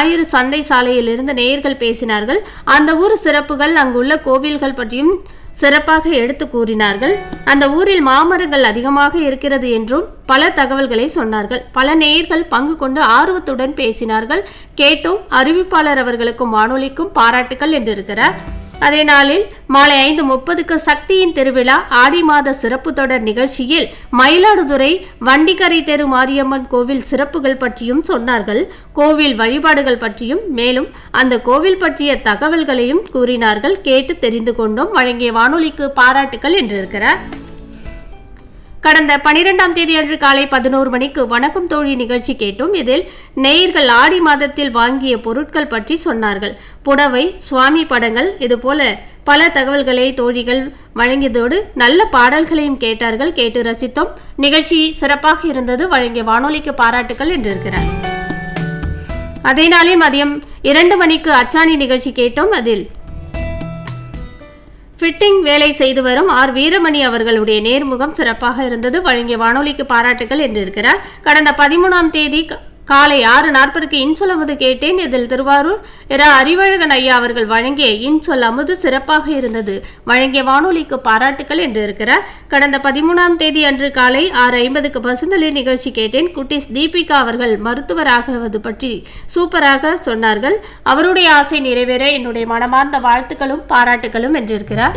ஞாயிறு சந்தை சாலையிலிருந்து நேயர்கள் பேசினார்கள் அந்த ஊர் சிறப்புகள் அங்குள்ள கோவில்கள் பற்றியும் சிறப்பாக எடுத்து கூறினார்கள் அந்த ஊரில் மாமரங்கள் அதிகமாக இருக்கிறது என்றும் பல தகவல்களை சொன்னார்கள் பல நேயர்கள் பங்கு கொண்டு ஆர்வத்துடன் பேசினார்கள் கேட்டும் அறிவிப்பாளர் அவர்களுக்கும் வானொலிக்கும் பாராட்டுகள் என்றிருக்கிறார் அதே நாளில் மாலை ஐந்து முப்பதுக்கு சக்தியின் திருவிழா ஆடி மாத சிறப்பு தொடர் நிகழ்ச்சியில் மயிலாடுதுறை வண்டிக்கரை தெரு மாரியம்மன் கோவில் சிறப்புகள் பற்றியும் சொன்னார்கள் கோவில் வழிபாடுகள் பற்றியும் மேலும் அந்த கோவில் பற்றிய தகவல்களையும் கூறினார்கள் கேட்டு தெரிந்து கொண்டோம் வழங்கிய வானொலிக்கு பாராட்டுகள் என்றிருக்கிறார் கடந்த பனிரெண்டாம் தேதி அன்று காலை பதினோரு மணிக்கு வணக்கம் தோழி நிகழ்ச்சி கேட்டோம் இதில் நேயர்கள் ஆடி மாதத்தில் வாங்கிய பொருட்கள் பற்றி சொன்னார்கள் புடவை சுவாமி படங்கள் இதுபோல பல தகவல்களை தோழிகள் வழங்கியதோடு நல்ல பாடல்களையும் கேட்டார்கள் கேட்டு ரசித்தோம் நிகழ்ச்சி சிறப்பாக இருந்தது வழங்கிய வானொலிக்கு பாராட்டுகள் என்றிருக்கிறார் அதே நாளே மதியம் இரண்டு மணிக்கு அச்சாணி நிகழ்ச்சி கேட்டோம் அதில் ஃபிட்டிங் வேலை செய்து வரும் ஆர் வீரமணி அவர்களுடைய நேர்முகம் சிறப்பாக இருந்தது வழங்கிய வானொலிக்கு பாராட்டுகள் என்றிருக்கிறார் கடந்த பதிமூணாம் தேதி க- காலை ஆறு நாற்பதுக்கு இன்சொல் அமுது கேட்டேன் இதில் திருவாரூர் இரா அறிவழகன் ஐயா அவர்கள் வழங்கிய இன்சொல் அமுது சிறப்பாக இருந்தது வழங்கிய வானொலிக்கு பாராட்டுகள் என்று இருக்கிறார் கடந்த பதிமூணாம் தேதி அன்று காலை ஆறு ஐம்பதுக்கு பசுந்தளி நிகழ்ச்சி கேட்டேன் குட்டிஸ் தீபிகா அவர்கள் மருத்துவராகுவது பற்றி சூப்பராக சொன்னார்கள் அவருடைய ஆசை நிறைவேற என்னுடைய மனமார்ந்த வாழ்த்துக்களும் பாராட்டுகளும் என்றிருக்கிறார்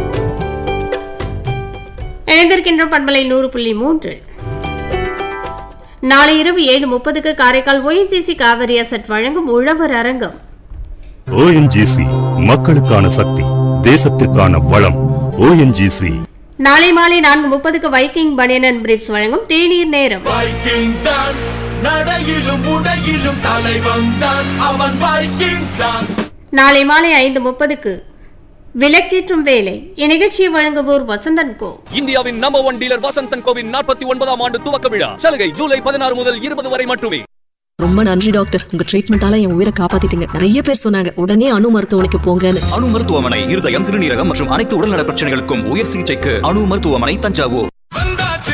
இணைந்திருக்கின்ற பண்பலை நூறு புள்ளி மூன்று நாளை இரவு ஏழு முப்பதுக்கு காரைக்கால் ஒயின்சிசி காவிரி அசட் வழங்கும் உழவர் அரங்கம் ஓஎன்ஜிசி மக்களுக்கான சக்தி தேசத்திற்கான வளம் ஓஎன்ஜிசி நாளை மாலை நான்கு முப்பதுக்கு வைக்கிங் பனியன் அண்ட் பிரிப்ஸ் வழங்கும் தேநீர் நேரம் வைக்கிங் தான் நடையிலும் உடையிலும் தலைவன் தான் அவன் வைக்கிங் தான் நாளை மாலை ஐந்து முப்பதுக்கு விளக்கேற்றும் வேலை இந்நிகழ்ச்சியை வழங்குவோர் வசந்தன் கோ இந்தியாவின் நம்பர் ஒன் டீலர் வசந்தன் கோவின் நாற்பத்தி ஒன்பதாம் ஆண்டு துவக்க விழா சலுகை ஜூலை பதினாறு முதல் இருபது வரை மட்டுமே ரொம்ப நன்றி டாக்டர் உங்க ட்ரீட்மெண்டால என் உயிரை காப்பாத்திட்டீங்க நிறைய பேர் சொன்னாங்க உடனே அணு மருத்துவமனைக்கு போங்கன்னு அணு மருத்துவமனை இருதயம் சிறுநீரகம் மற்றும் அனைத்து உடல்நல பிரச்சனைகளுக்கும் உயர் சிகிச்சைக்கு அணு மருத்துவமனை தஞ்சாவூர்